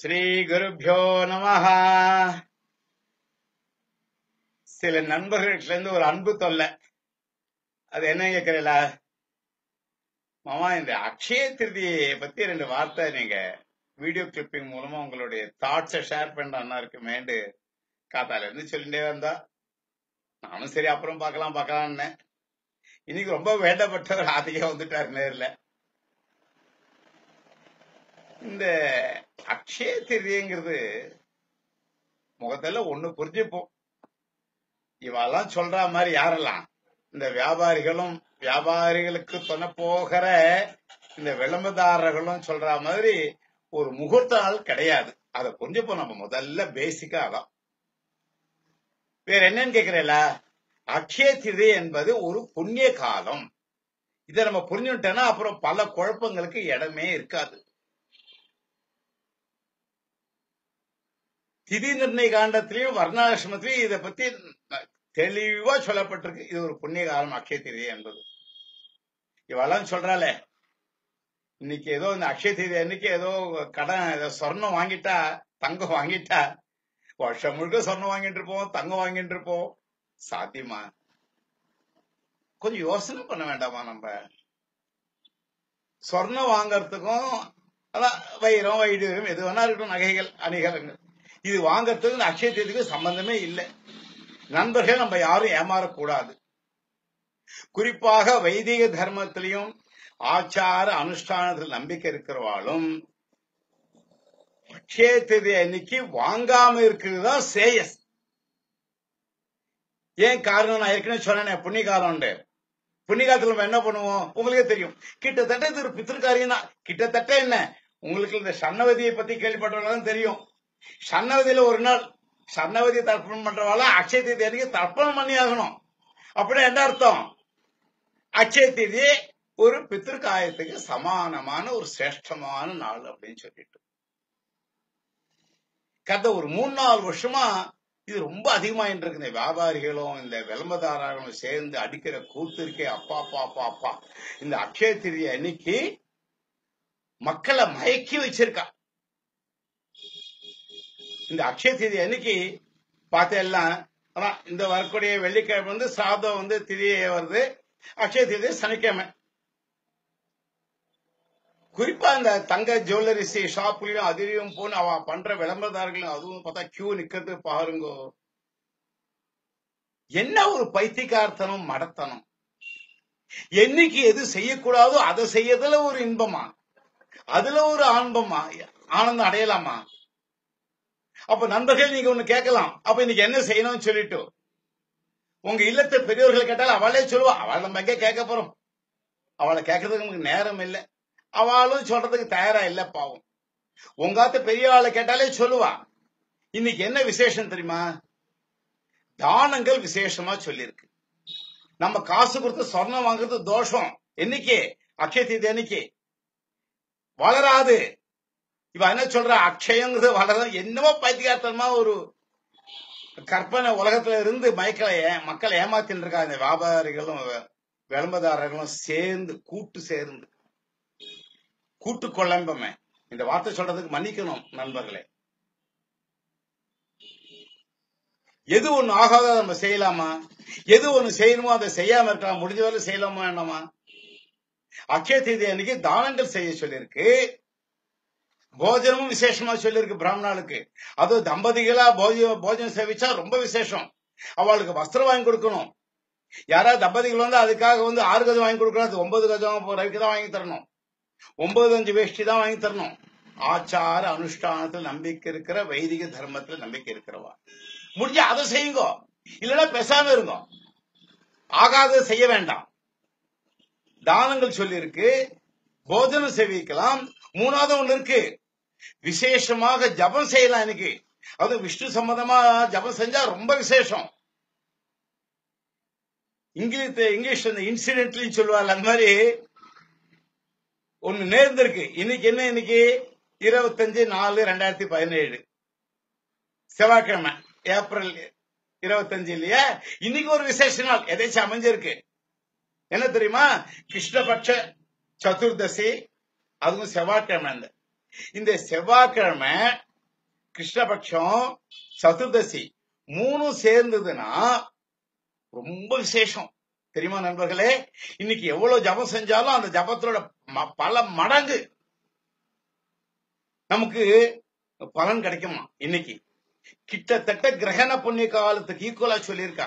ஸ்ரீ குருபியோ நமஹ சில நண்பர்கள்ட்ட இருந்து ஒரு அன்பு தொல்லை அது என்ன கேக்குறீங்களா மாமா இந்த அக்ஷய திருதியை பத்தி ரெண்டு வார்த்தை நீங்க வீடியோ கிளிப்பிங் மூலமா உங்களுடைய தாட்ஸை ஷேர் பண்றான்னா இருக்குமேண்டு காத்தால இருந்து சொல்லிட்டே வந்தா நானும் சரி அப்புறம் பார்க்கலாம் பார்க்கலாம்னு இன்னைக்கு ரொம்ப வேண்டப்பட்டவர் ஆதிக்கா வந்துட்டாரு நேர்ல இந்த அக்ஷய திருதிங்கிறது முகத்துல ஒண்ணு புரிஞ்சுப்போம் இவெல்லாம் சொல்ற மாதிரி யாரெல்லாம் இந்த வியாபாரிகளும் வியாபாரிகளுக்கு துணை போகிற இந்த விளம்பரதாரர்களும் சொல்ற மாதிரி ஒரு முகூர்த்த நாள் கிடையாது அதை புரிஞ்சுப்போம் நம்ம முதல்ல பேசிக்கா அதான் வேற என்னன்னு கேக்குறேல அக்ஷய திருதி என்பது ஒரு புண்ணிய காலம் இதை நம்ம புரிஞ்சுட்டோம்னா அப்புறம் பல குழப்பங்களுக்கு இடமே இருக்காது திதி நிர்ணய காண்டத்திலையும் வர்ணாசிரமத்திலையும் இதை பத்தி தெளிவா சொல்லப்பட்டிருக்கு இது ஒரு புண்ணிய காலம் அக்ஷய திருதி என்பது இவெல்லாம் சொல்றாளே இன்னைக்கு ஏதோ இந்த அக்ஷய திருதி அன்னைக்கு ஏதோ கடன் ஏதோ சொர்ணம் வாங்கிட்டா தங்கம் வாங்கிட்டா வருஷம் முழுக்க சொர்ணம் வாங்கிட்டு இருப்போம் தங்கம் வாங்கிட்டு இருப்போம் சாத்தியமா கொஞ்சம் யோசனை பண்ண வேண்டாமா நம்ம சொர்ணம் வாங்கறதுக்கும் அதான் வைரம் வைடூரியம் எது வேணா இருக்கட்டும் நகைகள் அணிகலங்கள் இது வாங்கறதுக்கு இந்த அக்ஷய தேதிக்கு சம்பந்தமே இல்லை நண்பர்கள் நம்ம யாரும் ஏமாறக்கூடாது குறிப்பாக வைதிக தர்மத்திலையும் ஆச்சார அனுஷ்டானத்தில் நம்பிக்கை இருக்கிறவாளும் அக்ஷய தேதி அன்னைக்கு வாங்காம இருக்கிறது தான் சேயஸ் ஏன் காரணம் நான் ஏற்கனவே சொன்னேன் புண்ணிய காலம் புண்ணிய காலத்துல நம்ம என்ன பண்ணுவோம் உங்களுக்கே தெரியும் கிட்டத்தட்ட இது ஒரு பித்திருக்காரியம் தான் கிட்டத்தட்ட என்ன உங்களுக்கு இந்த சன்னவதியை பத்தி கேள்விப்பட்டவங்க தெரியும் சன்னவதியில ஒரு நாள் சன்னவதி தர்ப்பணம் பண்றவாள அக்ஷய தேதி அன்னைக்கு தர்ப்பணம் பண்ணி ஆகணும் அப்படின்னா என்ன அர்த்தம் அக்ஷய தேதி ஒரு பித்திருக்காயத்துக்கு சமானமான ஒரு சிரேஷ்டமான நாள் அப்படின்னு சொல்லிட்டு கடந்த ஒரு மூணு நாலு வருஷமா இது ரொம்ப அதிகமாயிட்டு இருக்கு இந்த வியாபாரிகளும் இந்த விளம்பரதாரர்களும் சேர்ந்து அடிக்கிற கூத்து இருக்கே அப்பா அப்பா அப்பா அப்பா இந்த அக்ஷய திருதி அன்னைக்கு மக்களை மயக்கி வச்சிருக்கா இந்த அக்ஷய திதி அன்னைக்கு பார்த்தெல்லாம் ஆனா இந்த வரக்கூடிய வெள்ளிக்கிழமை வந்து சாதம் வந்து திதியே வருது அக்ஷய திதி சனிக்கிழமை குறிப்பா இந்த தங்க ஜுவல்லரிசி ஷாப்லயும் அதிலையும் போன அவ பண்ற விளம்பரதாரர்களும் அதுவும் பார்த்தா கியூ நிக்கிறது பாருங்கோ என்ன ஒரு பைத்தியக்கார்த்தனம் மடத்தனம் என்னைக்கு எது செய்யக்கூடாதோ அதை செய்யறதுல ஒரு இன்பமா அதுல ஒரு ஆன்பமா ஆனந்தம் அடையலாமா அப்ப நண்பர்கள் நீங்க ஒண்ணு கேட்கலாம் அப்ப இன்னைக்கு என்ன செய்யணும்னு சொல்லிட்டு உங்க இல்லத்தை பெரியவர்கள் கேட்டாலும் அவளே சொல்லுவா அவளை நம்ம எங்க கேட்க போறோம் அவளை கேட்கறதுக்கு நமக்கு நேரம் இல்லை அவளும் சொல்றதுக்கு தயாரா இல்ல பாவம் உங்காத்த பெரிய ஆளை கேட்டாலே சொல்லுவா இன்னைக்கு என்ன விசேஷம் தெரியுமா தானங்கள் விசேஷமா சொல்லியிருக்கு நம்ம காசு கொடுத்து சொர்ணம் வாங்குறது தோஷம் என்னைக்கு அக்ஷய தீதி அன்னைக்கு வளராது இவ என்ன சொல்ற அக்ஷயங்கிறது வளர என்னவோ பைத்தியார்த்தமா ஒரு கற்பனை உலகத்துல இருந்து மயக்களை மக்களை ஏமாத்தின்னு இருக்கா இந்த வியாபாரிகளும் விளம்பரதாரர்களும் சேர்ந்து கூட்டு சேர்ந்து கூட்டு குழம்பமே இந்த வார்த்தை சொல்றதுக்கு மன்னிக்கணும் நண்பர்களே எது ஒண்ணு ஆகாத நம்ம செய்யலாமா எது ஒண்ணு செய்யணுமோ அதை செய்யாம இருக்கலாம் முடிஞ்ச வரை செய்யலாமா வேண்டாமா அக்ஷய தீதி அன்னைக்கு தானங்கள் செய்ய சொல்லியிருக்கு போஜனமும் விசேஷமா சொல்லியிருக்கு பிராமணாளுக்கு அது தம்பதிகளா போஜ போஜனம் சேவிச்சா ரொம்ப விசேஷம் அவளுக்கு வஸ்திரம் வாங்கி கொடுக்கணும் யாராவது தம்பதிகள் வந்து அதுக்காக வந்து ஆறு கஜம் வாங்கி கொடுக்கணும் அது ஒன்பது கஜம் ரவிக்கு தான் வாங்கி தரணும் ஒன்பது அஞ்சு வேஷ்டி தான் வாங்கி தரணும் ஆச்சார அனுஷ்டானத்தில் நம்பிக்கை இருக்கிற வைதிக தர்மத்துல நம்பிக்கை இருக்கிறவா முடிஞ்ச அதை செய்யுங்க இல்லைன்னா பேசாம இருங்க ஆகாத செய்ய வேண்டாம் தானங்கள் சொல்லி இருக்கு போஜனம் சேவிக்கலாம் மூணாவது ஒண்ணு இருக்கு விசேஷமாக ஜபம் செய்யலாம் இன்னைக்கு அது விஷ்ணு சம்பந்தமா ஜபம் செஞ்சா ரொம்ப விசேஷம் இங்கிலீஷ் இங்கிலீஷ் இந்த இன்சிடென்ட்லயும் சொல்லுவாள் அந்த மாதிரி ஒண்ணு நேர்ந்திருக்கு இன்னைக்கு என்ன இன்னைக்கு இருபத்தஞ்சு நாலு ரெண்டாயிரத்தி பதினேழு செவ்வாய்க்கிழமை ஏப்ரல் இருபத்தஞ்சு இல்லையா இன்னைக்கு ஒரு விசேஷ நாள் எதாச்சும் அமைஞ்சிருக்கு என்ன தெரியுமா கிருஷ்ணபட்ச சதுர்தசி அதுவும் செவ்வாய்க்கிழமை இந்த இந்த செவ்வாய்க்கிழமை கிருஷ்ணபக்ஷம் சதுர்தசி மூணும் சேர்ந்ததுன்னா ரொம்ப விசேஷம் தெரியுமா நண்பர்களே இன்னைக்கு எவ்வளவு ஜபம் செஞ்சாலும் அந்த ஜபத்தோட ம- பல மடங்கு நமக்கு பலன் கிடைக்குமா இன்னைக்கு கிட்டத்தட்ட கிரகண புண்ணிய காலத்துக்கு ஈக்குவலா சொல்லியிருக்கா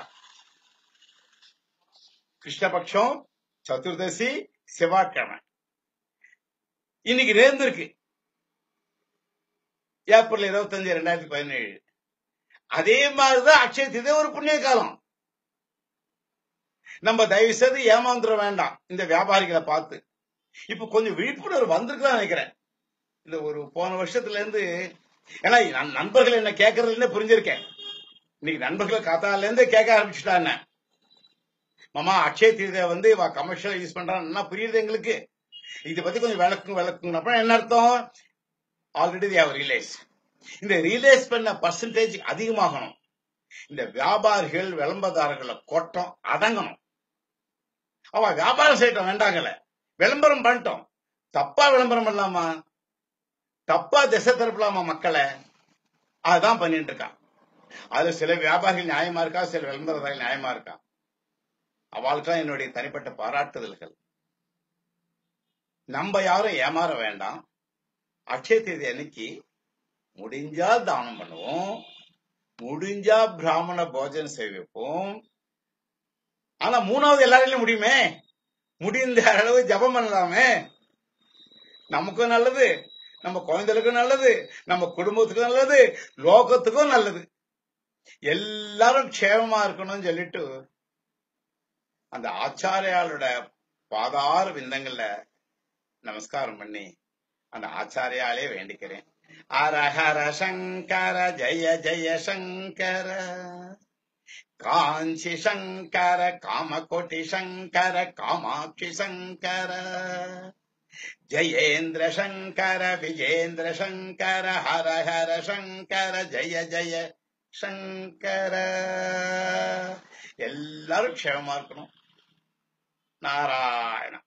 கிருஷ்ணபக்ஷம் சதுர்தசி செவ்வாய்க்கிழமை இன்னைக்கு நேர்ந்திருக்கு ஏப்ரல் இருபத்தஞ்சு ரெண்டாயிரத்தி பதினேழு அதே மாதிரிதான் அக்ஷய திதை ஒரு புண்ணிய காலம் நம்ம தயவு செய்து ஏமாந்துட வேண்டாம் இந்த வியாபாரிகளை பார்த்து இப்ப கொஞ்சம் விழிப்புணர்வு வந்திருக்குதான் நினைக்கிறேன் இந்த ஒரு போன வருஷத்துல இருந்து ஏன்னா நண்- நண்பர்கள் என்ன கேட்கறதுல புரிஞ்சிருக்கேன் இன்னைக்கு நண்பர்கள் கத்தால இருந்து கேட்க ஆரம்பிச்சுட்டாங்க மாமா அக்ஷய தீர்த்தை வந்து இவ கமர்ஷியல் யூஸ் பண்றான்னா புரியுது எங்களுக்கு இதை பத்தி கொஞ்சம் விளக்குங்க விளக்குங்க அப்புறம் என்ன அர்த்தம் ஆல்ரெடி தேவ ரியலைஸ் இந்த ரியலைஸ் பண்ண பர்சன்டேஜ் அதிகமாகணும் இந்த வியாபாரிகள் விளம்பரதாரர்களை கொட்டம் அடங்கணும் அவ வியாபாரம் செய்யட்டும் வேண்டாங்கல்ல விளம்பரம் பண்ணிட்டோம் தப்பா விளம்பரம் பண்ணலாமா தப்பா திசை திருப்பலாமா மக்களை அதுதான் பண்ணிட்டு இருக்கான் அதுல சில வியாபாரிகள் நியாயமா இருக்கா சில விளம்பரதாரர்கள் நியாயமா இருக்கா அவளுக்கெல்லாம் என்னுடைய தனிப்பட்ட பாராட்டுதல்கள் நம்ம யாரும் ஏமாற வேண்டாம் அக்ஷய தேதி அன்னைக்கு முடிஞ்சா தானம் பண்ணுவோம் முடிஞ்சா பிராமண போஜனம் செய்விப்போம் ஆனா மூணாவது எல்லாராலையும் முடியுமே முடிந்த அளவு ஜபம் பண்ணலாமே நமக்கும் நல்லது நம்ம குழந்தைகளுக்கும் நல்லது நம்ம குடும்பத்துக்கும் நல்லது லோகத்துக்கும் நல்லது எல்லாரும் க்ஷேமமா இருக்கணும்னு சொல்லிட்டு அந்த ஆச்சாரியாளோட பாதார விந்தங்கள்ல நமஸ்காரம் பண்ணி அந்த ஆச்சாரியாலே வேண்டிக்கிறேன் ஹர சங்கர ஜெய ஜெய சங்கர காஞ்சி சங்கர காமகோட்டி சங்கர காமாட்சி சங்கர ஜெயேந்திர சங்கர விஜேந்திர சங்கர ஹர ஹர சங்கர ஜெய ஜெய சங்கர எல்லாரும் க்ஷேமமா இருக்கணும் நாராயண